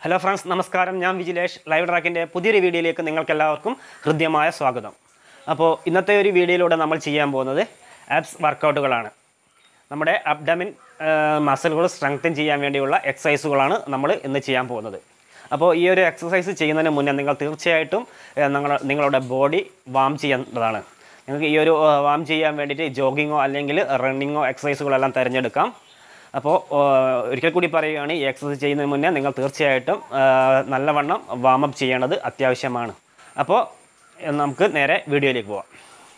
hello friends നമസ്കാരം ഞാൻ Vijilesh live ട്രാക്കിൻ്റെ പുതിയൊരു വീഡിയോയിലേക്ക് നിങ്ങൾക്കെല്ലാവർക്കും ഹൃദ്യമായ സ്വാഗതം അപ്പോൾ ഇന്നത്തെ ഒരു വീഡിയോയിലൂടെ നമ്മൾ ചെയ്യാൻ പോകുന്നത് ആപ്സ് വർക്കൗട്ടുകളാണ് നമ്മുടെ അബ്ഡമിൻ മസിലുകൾ സ്ട്രെങ്തൻ ചെയ്യാൻ വേണ്ടിയുള്ള എക്സസൈസുകളാണ് നമ്മൾ ഇന്ന് ചെയ്യാൻ പോകുന്നത് അപ്പോൾ ഈ ഒരു എക്സസൈസ് ചെയ്യുന്നതിന് മുന്നേ നിങ്ങൾ തീർച്ചയായിട്ടും ഏഹ്, നിങ്ങൾ നിങ്ങളുടെ ബോഡി വാം ചെയ്യേണ്ടതാണ് നിങ്ങൾക്ക് ഈ ഒരു വാം ചെയ്യാൻ വേണ്ടിയിട്ട് ജോഗിങ്ങോ അല്ലെങ്കിൽ റണ്ണിങ്ങോ എക്സസൈസുകളെല്ലാം തിരഞ്ഞെടുക്കാം അപ്പോൾ ഒരിക്കൽ കൂടി പറയുകയാണ് ഈ എക്സസൈസ് ചെയ്യുന്നതിന് മുന്നേ നിങ്ങൾ തീർച്ചയായിട്ടും ആ, നല്ലവണ്ണം വാമപ്പ് ചെയ്യേണ്ടത് അത്യാവശ്യമാണ് അപ്പോൾ നമുക്ക് നേരെ വീഡിയോയിലേക്ക് പോവാം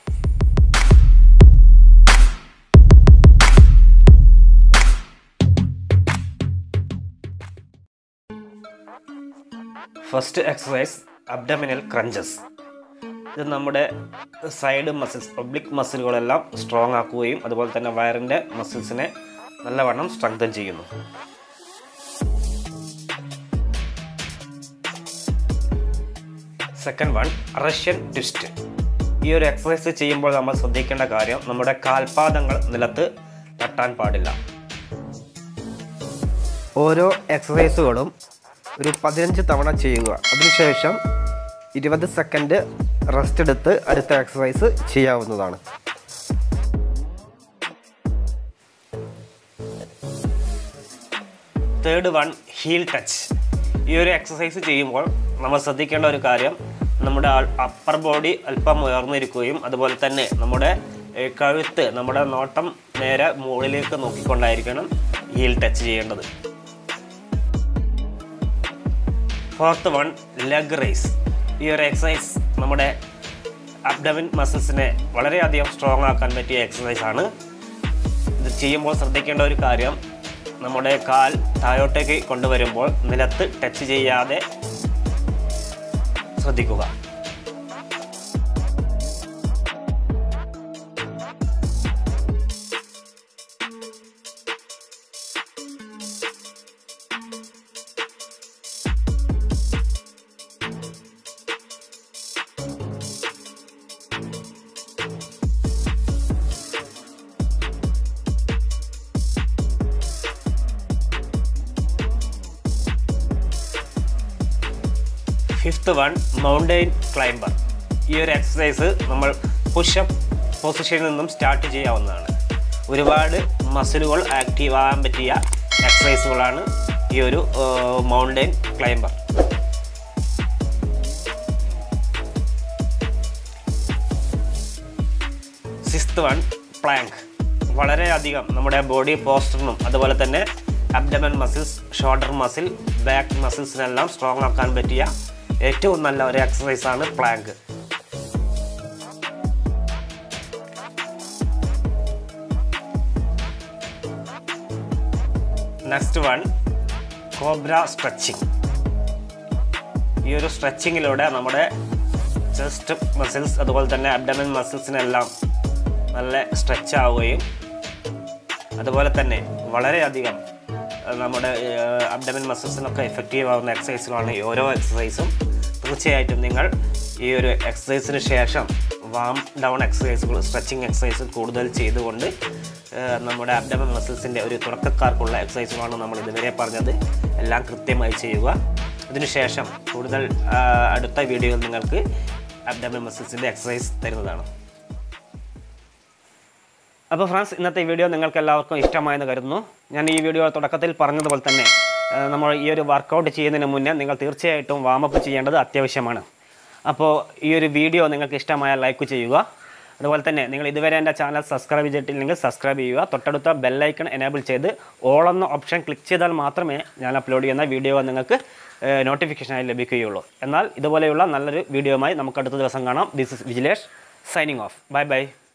ഫസ്റ്റ് എക്സസൈസ് അബ്ഡമിനൽ ക്രഞ്ചസ് ഇത് നമ്മുടെ സൈഡ് മസിൽസ് പബ്ലിക് മസിലുകളെല്ലാം സ്ട്രോങ് ആക്കുകയും അതുപോലെ തന്നെ വയറിൻ്റെ മസിൽസിനെ നല്ലവണ്ണം സ്ട്രെങ്തൻ ചെയ്യുന്നു സെക്കൻഡ് വൺ റഷ്യൻ ട്വിസ്റ്റ് ഈ ഒരു എക്സസൈസ് ചെയ്യുമ്പോൾ നമ്മൾ ശ്രദ്ധിക്കേണ്ട കാര്യം നമ്മുടെ കാൽപാദങ്ങൾ നിലത്ത് തട്ടാൻ പാടില്ല ഓരോ എക്സസൈസുകളും ഒരു പതിനഞ്ച് തവണ ചെയ്യുക അതിനുശേഷം ഇരുപത് സെക്കൻഡ് റെസ്റ്റ് എടുത്ത് അടുത്ത എക്സസൈസ് ചെയ്യാവുന്നതാണ് തേർഡ് വൺ ഹീൽ ടച്ച് ഈ ഒരു എക്സസൈസ് ചെയ്യുമ്പോൾ നമ്മൾ ശ്രദ്ധിക്കേണ്ട ഒരു കാര്യം നമ്മുടെ അപ്പർ ബോഡി അല്പം ഉയർന്നിരിക്കുകയും അതുപോലെ തന്നെ നമ്മുടെ ഏഹ്, കഴുത്ത് നമ്മുടെ നോട്ടം നേരെ മുകളിലേക്ക് നോക്കിക്കൊണ്ടായിരിക്കണം ഹീൽ ടച്ച് ചെയ്യേണ്ടത് ഫോർത്ത് വൺ ലെഗ് റേസ് ഈ ഒരു എക്സസൈസ് നമ്മുടെ അബ്ഡമിൻ മസിൽസിനെ വളരെയധികം സ്ട്രോങ് ആക്കാൻ പറ്റിയ എക്സസൈസ് ആണ് ഇത് ചെയ്യുമ്പോൾ ശ്രദ്ധിക്കേണ്ട ഒരു കാര്യം നമ്മുടെ കാൽ താഴോട്ടേക്ക് കൊണ്ടുവരുമ്പോൾ നിലത്ത് ടച്ച് ചെയ്യാതെ ശ്രദ്ധിക്കുക ഫിഫ്ത്ത് വൺ മൗണ്ടെയിൻ ക്ലൈംബർ ഈ ഒരു എക്സസൈസ് നമ്മൾ പുഷപ്പ് പൊസിഷനിൽ നിന്നും സ്റ്റാർട്ട് ചെയ്യാവുന്നതാണ് ഒരുപാട് മസിലുകൾ ആക്റ്റീവ് ആകാൻ പറ്റിയ എക്സസൈസുകളാണ് ഈ ഒരു mountain climber sixth one plank വളരെയധികം നമ്മുടെ ബോഡി പോസ്റ്ററിനും അതുപോലെ തന്നെ abdomen muscles shoulder muscle back മസിൽസിനെല്ലാം സ്ട്രോങ് ആക്കാൻ പറ്റിയ ഏറ്റവും നല്ല ഒരു എക്സസൈസാണ് plank next one cobra stretching ഈ ഒരു സ്ട്രെച്ചിങ്ങിലൂടെ നമ്മുടെ ചെസ്റ്റ് മസിൽസ് അതുപോലെ തന്നെ അബ്ഡമൻ മസിൽസിനെല്ലാം നല്ല സ്ട്രെച്ച് ആവുകയും അതുപോലെ തന്നെ വളരെയധികം അഹ് നമ്മുടെ അബ്ഡമൻ മസിൽസിനൊക്കെ എഫക്റ്റീവ് ആവുന്ന എക്സസൈസുകളാണ് ഈ ഓരോ എക്സസൈസും തീർച്ചയായിട്ടും നിങ്ങൾ ഈ ഒരു എക്സസൈസിന് ശേഷം വാം ഡൗൺ എക്സസൈസുകൾ സ്ട്രെച്ചിങ് എക്സസൈസ് കൂടുതൽ ചെയ്തുകൊണ്ട് ഏഹ് നമ്മുടെ അബ്ഡമൻ മസിൽസിൻ്റെ ഒരു തുടക്കക്കാർക്കുള്ള എക്സസൈസുകളാണ് നമ്മൾ ഇതുവരെ പറഞ്ഞത് എല്ലാം കൃത്യമായി ചെയ്യുക അതിനുശേഷം കൂടുതൽ ആഹ് അടുത്ത വീഡിയോയിൽ നിങ്ങൾക്ക് അബ്ഡമൻ മസിൽസിൻ്റെ എക്സസൈസ് തരുന്നതാണ് അപ്പോൾ ഫ്രണ്ട്സ് ഇന്നത്തെ വീഡിയോ നിങ്ങൾക്ക് എല്ലാവർക്കും ഇഷ്ടമായെന്ന് കരുതുന്നു ഞാൻ ഈ വീഡിയോ തുടക്കത്തിൽ പറഞ്ഞതുപോലെ തന്നെ ആ, നമ്മൾ ഈ ഒരു വർക്കൗട്ട് ചെയ്യുന്നതിന് മുന്നേ നിങ്ങൾ തീർച്ചയായിട്ടും വാമപ്പ് ചെയ്യേണ്ടത് അത്യാവശ്യമാണ് അപ്പോൾ ഈ ഒരു വീഡിയോ നിങ്ങൾക്ക് ഇഷ്ടമായാൽ ലൈക്ക് ചെയ്യുക അതുപോലെ തന്നെ നിങ്ങൾ ഇതുവരെ എൻ്റെ ചാനൽ സബ്സ്ക്രൈബ് ചെയ്തിട്ടില്ലെങ്കിൽ സബ്സ്ക്രൈബ് ചെയ്യുക തൊട്ടടുത്ത ബെല്ലൈക്കൺ എനേബിൾ ചെയ്ത് ഓൾ എന്ന ഓപ്ഷൻ ക്ലിക്ക് ചെയ്താൽ മാത്രമേ ഞാൻ അപ്ലോഡ് ചെയ്യുന്ന വീഡിയോ നിങ്ങൾക്ക് നോട്ടിഫിക്കേഷനായി ലഭിക്കുകയുള്ളൂ എന്നാൽ ഇതുപോലെയുള്ള നല്ലൊരു വീഡിയോയുമായി നമുക്ക് അടുത്ത ദിവസം കാണാം this is Vijilesh signing off bye by